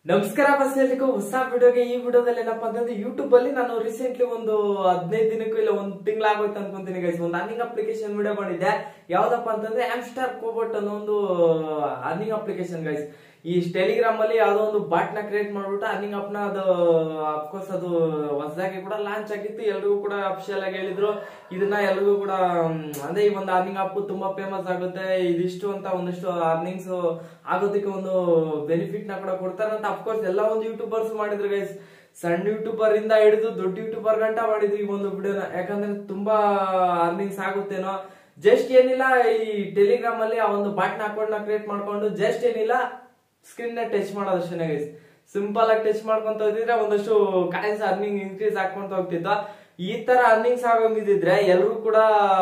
ನಮಸ್ಕಾರ ಬಸ್ ಎಲ್ರಿಗೂ ಹೊಸ ವಿಡಿಯೋಗೆ ಈ ವಿಡಿಯೋದಲ್ಲಿ ಏನಪ್ಪಾ ಅಂತಂದ್ರೆ ಯೂಟ್ಯೂಬ್ ಅಲ್ಲಿ ನಾನು ರೀಸೆಂಟ್ಲಿ ಒಂದು ಹದಿನೈದು ದಿನಕ್ಕೂ ಇಲ್ಲ ಒಂದು ತಿಂಗಳಾಗೋಯ್ತು ಅನ್ಕೊಂತೀನಿ ಗೈಸ್ ಒಂದು ಅರ್ನಿಂಗ್ ಅಪ್ಲಿಕೇಶನ್ ವಿಡಿಯೋ ಮಾಡಿದ್ದೆ ಯಾವ್ದಪ್ಪ ಅಂತಂದ್ರೆ ಆಮ್ಸ್ಟಾರ್ ಕೋಬೋಟ್ ಅನ್ನೋ ಒಂದು ಅರ್ನಿಂಗ್ ಅಪ್ಲಿಕೇಶನ್ ಗೈಸ್ ಈ ಟೆಲಿಗ್ರಾಮ್ ಅಲ್ಲಿ ಯಾವ್ದೋ ಒಂದು ಬಾಟ್ ನ ಕ್ರಿಯೇಟ್ ಮಾಡ್ಬಿಟ್ಟು ಅರ್ನಿಂಗ್ ಅಪ್ ನ ಅದು ಅಫ್ಕೋರ್ಸ್ ಅದು ಹೊಸದಾಗಿ ಕೂಡ ಲಾಂಚ್ ಆಗಿತ್ತು ಎಲ್ರಿಗೂ ಕೂಡ ಅಫಿಷಿಯಲ್ ಆಗಿ ಹೇಳಿದ್ರು ಇದನ್ನ ಎಲ್ರಿಗೂ ಕೂಡ ಮ್, ಅಂದ್ರೆ ಈ ಒಂದು ಅರ್ನಿಂಗ್ ಆಪ್ ತುಂಬಾ ಫೇಮಸ್ ಆಗುತ್ತೆ ಇದಿಷ್ಟು ಅಂತ ಒಂದಿಷ್ಟು ಅರ್ನಿಂಗ್ಸ್ ಆಗೋದಕ್ಕೆ ಒಂದು ಬೆನಿಫಿಟ್ ನ ಕೂಡ ಕೊಡ್ತಾರೆ ಅಂತ ಅಫ್ಕೋರ್ಸ್ ಎಲ್ಲ ಒಂದು ಯೂಟ್ಯೂಬರ್ಸ್ ಮಾಡಿದ್ರು ಗೈಸ್ ಸಣ್ಣ ಯೂಟ್ಯೂಬರ್ ಇಂದ ಹಿಡಿದು ದೊಡ್ಡ ಯೂಟ್ಯೂಬರ್ ಗಂಟ ಮಾಡಿದ್ರು ಈ ಒಂದು ವಿಡಿಯೋನ ಯಾಕಂದ್ರೆ ತುಂಬಾ ಅರ್ನಿಂಗ್ಸ್ ಆಗುತ್ತೇನೋ ಜಸ್ಟ್ ಏನಿಲ್ಲ ಈ ಟೆಲಿಗ್ರಾಮ್ ಅಲ್ಲಿ ಆ ಒಂದು ಬಾಟ್ನ ಅಕೌಂಟ್ ನ ಕ್ರಿಯೇಟ್ ಮಾಡ್ಕೊಂಡು ಜಸ್ಟ್ ಏನಿಲ್ಲ ಸ್ಕ್ರೀನ್ ನ ಟಚ್ ಮಾಡೋದು ಅಷ್ಟೇ ಗೈಸ್ ಸಿಂಪಲ್ ಆಗಿ ಟಚ್ ಮಾಡ್ಕೊಂತ ಹೋಗಿದ್ರೆ ಒಂದಷ್ಟು ಕಾಯಿನ್ಸ್ ಅರ್ನಿಂಗ್ ಇನ್ಕ್ರೀಸ್ ಹಾಕೊಂತ ಹೋಗ್ತಿತ್ತು ಈ ತರ ಅರ್ನಿಂಗ್ಸ್ ಆಗೋಂಗಿದ್ರೆ ಎಲ್ರು ಕೂಡ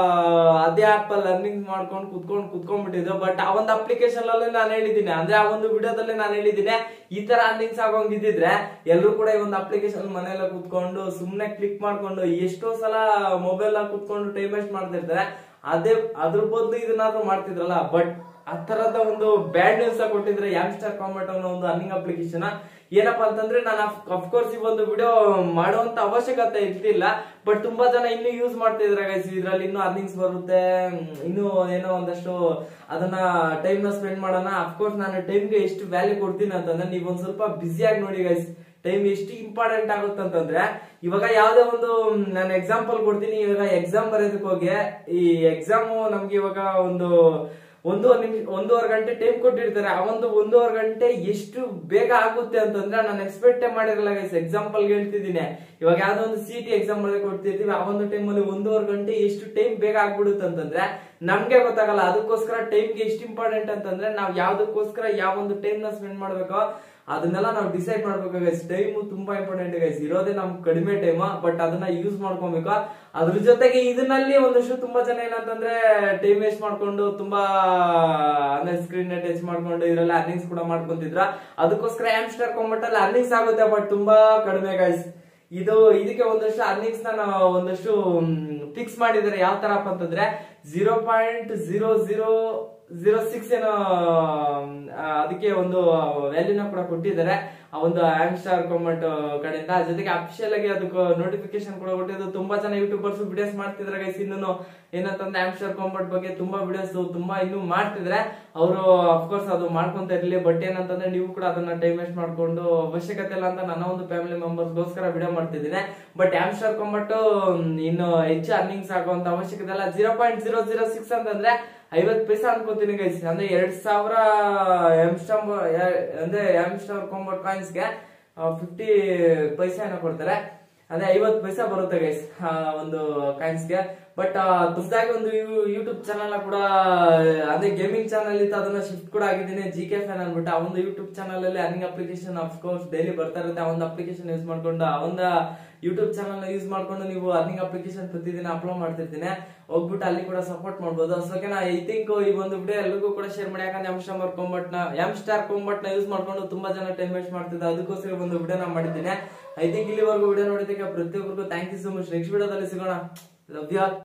ಅದೇ ಆಪ್ ಅಲ್ಲಿ ಅರ್ನಿಂಗ್ ಮಾಡ್ಕೊಂಡು ಕುತ್ಕೊಂಡು ಕುತ್ಕೊಂಡ್ಬಿಟ್ಟಿದ್ರು ಬಟ್ ಆ ಒಂದು ಅಪ್ಲಿಕೇಶನ್ ಅಲ್ಲಿ ನಾನು ಹೇಳಿದ್ದೀನಿ ಅಂದ್ರೆ ಆ ಒಂದು ವಿಡಿಯೋದಲ್ಲಿ ನಾನು ಹೇಳಿದ್ದೀನಿ ಈ ತರ ಅರ್ನಿಂಗ್ಸ್ ಆಗೋಂಗಿದ್ರೆ ಎಲ್ರು ಕೂಡ ಈ ಒಂದು ಅಪ್ಲಿಕೇಶನ್ ಮನೆಯಲ್ಲ ಕುತ್ಕೊಂಡು ಸುಮ್ನೆ ಕ್ಲಿಕ್ ಮಾಡ್ಕೊಂಡು ಎಷ್ಟೋ ಸಲ ಮೊಬೈಲ್ ಕುತ್ಕೊಂಡು ಟೈಮ್ ವೇಸ್ಟ್ ಮಾಡ್ತಿರ್ತಾರೆ ಅದೇ ಅದ್ರ ಬದಲು ಇದನ್ನಾದ್ರೂ ಮಾಡ್ತಿದ್ರಲ್ಲ ಬಟ್ ಆ ತರದ ಒಂದು ಬ್ಯಾಡ್ ನ್ಯೂಸ್ ಕೊಟ್ಟಿದ್ರೆ ಯಾಮ್ಸ್ಟರ್ ಕಾಮೆಂಟ್ ಅನ್ನೋ ಒಂದು ಅರ್ನಿಂಗ್ ಅಪ್ಲಿಕೇಶನ್ ಏನಪ್ಪಾ ಅಂತಂದ್ರೆ ನಾನು ಅಫ್ಕೋರ್ಸ್ ಈ ಒಂದು ವಿಡಿಯೋ ಮಾಡುವಂತ ಅವಶ್ಯಕತೆ ಇರ್ತಿಲ್ಲ ಬಟ್ ತುಂಬಾ ಜನ ಇನ್ನು ಯೂಸ್ ಮಾಡ್ತಿದ್ರೆ ಗೈಸ್ ಇದ್ರಲ್ಲಿ ಇನ್ನು ಅರ್ನಿಂಗ್ಸ್ ಬರುತ್ತೆ ಮ್, ಇನ್ನು ಏನೋ ಒಂದಷ್ಟು ಅದನ್ನ ಟೈಮ್ ನ ಸ್ಪೆಂಡ್ ಮಾಡೋಣ ಅಫ್ಕೋರ್ಸ್ ನಾನು ಟೈಮ್ಗೆ ಎಷ್ಟು ವ್ಯಾಲ್ಯೂ ಕೊಡ್ತೀನಿ ಅಂತಂದ್ರೆ ನೀವು ಒಂದ್ ಸ್ವಲ್ಪ ಬ್ಯುಸಿಯಾಗಿ ನೋಡಿ ಗೈಸ್ ಟೈಮ್ ಎಷ್ಟು ಇಂಪಾರ್ಟೆಂಟ್ ಆಗುತ್ತೆ ಅಂತಂದ್ರೆ ಇವಾಗ ಯಾವ್ದೇ ಒಂದು ನಾನು ಎಕ್ಸಾಂಪಲ್ ಕೊಡ್ತೀನಿ ಇವಾಗ ಎಕ್ಸಾಮ್ ಬರೆಯೋದಕ್ಕೆ ಹೋಗಿ ಈ ಎಕ್ಸಾಮ್ ನಮ್ಗೆ ಇವಾಗ ಒಂದು ಒಂದೂವರೆ ನಿಮಿಷ ಒಂದೂವರೆ ಗಂಟೆ ಟೈಮ್ ಕೊಟ್ಟಿರ್ತಾರೆ ಆ ಒಂದು ಒಂದೂವರೆ ಗಂಟೆ ಎಷ್ಟು ಬೇಗ ಆಗುತ್ತೆ ಅಂತಂದ್ರೆ ನಾನು ಎಕ್ಸ್ಪೆಕ್ಟ್ ಮಾಡಿರಲ್ಲ ಗೈಸ್ ಎಕ್ಸಾಂಪಲ್ ಹೇಳ್ತಿದ್ದೀನಿ ಇವಾಗ ಯಾವ್ದೋ ಒಂದು ಸಿ ಟಿ ಎಕ್ಸಾಮ್ ಅಲ್ಲಿ ಕೊಡ್ತಿರ್ತೀವಿ ಆ ಒಂದು ಟೈಮ್ ಅಲ್ಲಿ ಒಂದೂವರೆ ಗಂಟೆ ಎಷ್ಟು ಟೈಮ್ ಬೇಗ ಆಗ್ಬಿಡುತ್ತೆ ಅಂತಂದ್ರೆ ನಮ್ಗೆ ಗೊತ್ತಾಗಲ್ಲ ಅದಕ್ಕೋಸ್ಕರ ಟೈಮ್ಗೆ ಎಷ್ಟು ಇಂಪಾರ್ಟೆಂಟ್ ಅಂತಂದ್ರೆ ನಾವ್ ಯಾವ್ದಕ್ಕೋಸ್ಕರ ಯಾವ ಒಂದು ಟೈಮ್ ನ ಸ್ಪೆಂಡ್ ಮಾಡ್ಬೇಕೋ ಅದನ್ನೆಲ್ಲ ನಾವು ಡಿಸೈಡ್ ಮಾಡ್ಬೇಕು ಗೈಸ್ ಟೈಮ್ ತುಂಬಾ ಇಂಪಾರ್ಟೆಂಟ್ ಗೈಸ್ ಇರೋದೇ ನಮ್ ಕಡಿಮೆ ಟೈಮ್ ಬಟ್ ಅದನ್ನ ಯೂಸ್ ಮಾಡ್ಕೊಬೇಕು ಅದ್ರ ಜೊತೆಗೆ ಇದನ್ನಲ್ಲಿ ಒಂದಷ್ಟು ತುಂಬಾ ಜನ ಏನಂತಂದ್ರೆ ಟೈಮ್ ವೇಸ್ಟ್ ಮಾಡ್ಕೊಂಡು ತುಂಬಾ ಅಂದ್ರೆ ಸ್ಕ್ರೀನ್ ಟಚ್ ಮಾಡ್ಕೊಂಡು ಇದ್ರಲ್ಲಿ ಅರ್ನಿಂಗ್ಸ್ ಕೂಡ ಮಾಡ್ಕೊಂತಿದ್ರ ಅದಕ್ಕೋಸ್ಕರ ಆಮ್ಸ್ಟರ್ ಕಾಂಬಟ್ ಅರ್ನಿಂಗ್ಸ್ ಆಗುತ್ತೆ ಬಟ್ ತುಂಬಾ ಕಡಿಮೆ ಗೈಸ್ ಇದು ಇದಕ್ಕೆ ಒಂದಷ್ಟು ಅರ್ನಿಂಗ್ಸ್ ನ ನಾವು ಒಂದಷ್ಟು ಫಿಕ್ಸ್ ಮಾಡಿದ್ದಾರೆ ಯಾವ ತರಪ್ಪ ಅಂತಂದ್ರೆ zero point zero zero zero six ಏನೋ ಆ, ಅದಕ್ಕೆ ಒಂದು ವ್ಯಾಲ್ಯೂನ ಕೂಡ ಕೊಟ್ಟಿದ್ದಾರೆ ಆ ಒಂದು ಆಮ್ಸ್ಟಾರ್ ಕಾಮೆಂಟ್ ಕಡೆಯಿಂದ ಅದ್ರ ಜೊತೆಗೆ ಅಫಿಷಿಯಲ್ ಆಗಿ ಅದಕ್ಕೆ ನೋಟಿಫಿಕೇಶನ್ ಕೂಡ ಕೊಟ್ಟಿದ್ದು ತುಂಬಾ ಜನ ಯೂಟ್ಯೂಬರ್ಸ್ ವಿಡಿಯೋಸ್ ಮಾಡ್ತಿದ್ರೆ ಗೈಸ್ ಇನ್ನೂ ಏನಂತಂದ್ರೆ ಆಮ್ಸ್ಟಾರ್ ಕಾಮೆಂಟ್ ಬಗ್ಗೆ ತುಂಬಾ ವಿಡಿಯೋಸ್ ತುಂಬಾ ಇನ್ನೂ ಮಾಡ್ತಿದ್ರೆ ಅವರು ಅಫ್ಕೋರ್ಸ್ ಅದು ಮಾಡ್ಕೊಂತ ಇರ್ಲಿ ಬಟ್ ಏನಂತಂದ್ರೆ ನೀವು ಕೂಡ ಅದನ್ನ ಟೈಮ್ ವೇಸ್ಟ್ ಮಾಡ್ಕೊಂಡು ಅವಶ್ಯಕತೆ ಇಲ್ಲ ಅಂತ ನನ್ನ ಒಂದು ಫ್ಯಾಮಿಲಿ ಮೆಂಬರ್ಸ್ಗೋಸ್ಕರ ವಿಡಿಯೋ ಮಾಡ್ತಿದ್ದೀನಿ ಬಟ್ ಆಮ್ಸ್ಟಾರ್ ಕಾಮೆಂಟ್ ಇನ್ನು ಹೆಚ್ಚು ಅರ್ನಿಂಗ್ಸ್ ಆಗುವಂತ ಅವಶ್ಯಕತೆ ಇಲ್ಲ zero point zero zero six ಅಂತಂದ್ರೆ ಐವತ್ ಪೈಸಾ ಅನ್ಕೋತೀನಿ ಗೈಸ್ ಅಂದ್ರೆ ಎರಡ್ ಸಾವಿರ ಎಮ್ಸ್ಟಮ್ ಅಂದ್ರೆ ಎಮ್ಸ್ಟಮ್ ಕಾಂಬೋಟ್ ಕಾಯಿನ್ಸ್ ಗೆ ಫಿಫ್ಟಿ ಪೈಸಾ ಏನೋ ಕೊಡ್ತಾರೆ ಅದೇ ಐವತ್ ಪೈಸಾ ಬರುತ್ತೆ ಗೈಸ್ ಒಂದು ಕಾಯಿನ್ಸ್ ಗೆ ಬಟ್ ಹೊಸದಾಗಿ ಒಂದು ಯೂಟ್ಯೂಬ್ ಚಾನಲ್ ಕೂಡ ಅದೇ ಗೇಮಿಂಗ್ ಚಾನಲ್ ಇತ್ತು ಅದನ್ನ ಶಿಫ್ಟ್ ಕೂಡ ಆಗಿದ್ದೀನಿ ಜಿ ಕೆ ಫ್ಯಾನ್ ಅನ್ಬಿಟ್ಟು ಆ ಒಂದು ಯೂಟ್ಯೂಬ್ ಚಾನಲ್ ಅಲ್ಲಿ ಅರ್ನಿಂಗ್ ಅಪ್ಲಿಕೇಶನ್ ಕೋರ್ಸ್ ಡೈಲಿ ಬರ್ತಾ ಇರುತ್ತೆ ಆ ಒಂದು ಅಪ್ಲಿಕೇಶನ್ ಯೂಸ್ ಮಾಡ್ಕೊಂಡು ಆ ಒಂದು ಯೂಟ್ಯೂಬ್ ಚಾನಲ್ ಯೂಸ್ ಮಾಡ್ಕೊಂಡು ನೀವು ಅರ್ನಿಂಗ್ ಅಪ್ಲಿಕೇಶನ್ ಪ್ರತಿದಿನ ಅಪ್ಲೋಡ್ ಮಾಡ್ತಿರ್ತೀನಿ ಹೋಗ್ಬಿಟ್ಟು ಅಲ್ಲಿ ಕೂಡ ಸಪೋರ್ಟ್ ಮಾಡ್ಬೋದು ಅಷ್ಟಕ್ಕೆ ನಾ ಐ ಥಿಂಕ್ ಈ ಒಂದು ವಿಡಿಯೋ ಎಲ್ರಿಗೂ ಕೂಡ ಶೇರ್ ಮಾಡಿ ಯಾಕಂದ್ರೆ ಎಮ್ ಸ್ಟಾರ್ ಕೊಂಬಟ್ ನ ಎಮ್ ಸ್ಟಾರ್ ಕೊಂಬಟ್ ನ ಯೂಸ್ ಮಾಡ್ಕೊಂಡು ತುಂಬಾ ಜನ ಟೈಮ್ ವೇಸ್ಟ್ ಮಾಡ್ತಿದ್ದೆ ಅದಕ್ಕೋಸ್ಕರ ಒಂದು ವಿಡಿಯೋ ನಾ ಮಾಡಿದ್ದೀನಿ ಐ ಥಿಂಕ್ ಇಲ್ಲಿವರೆಗೂ ವಿಡಿಯೋ ನೋಡಿದ್ದಕ್ಕೆ ಪ್ರತಿಯೊಬ್ಬರಿಗೂ thank you so much next ವಿಡಿಯೋದಲ್ಲಿ ಸಿಗೋಣ ಲವ್ ಯು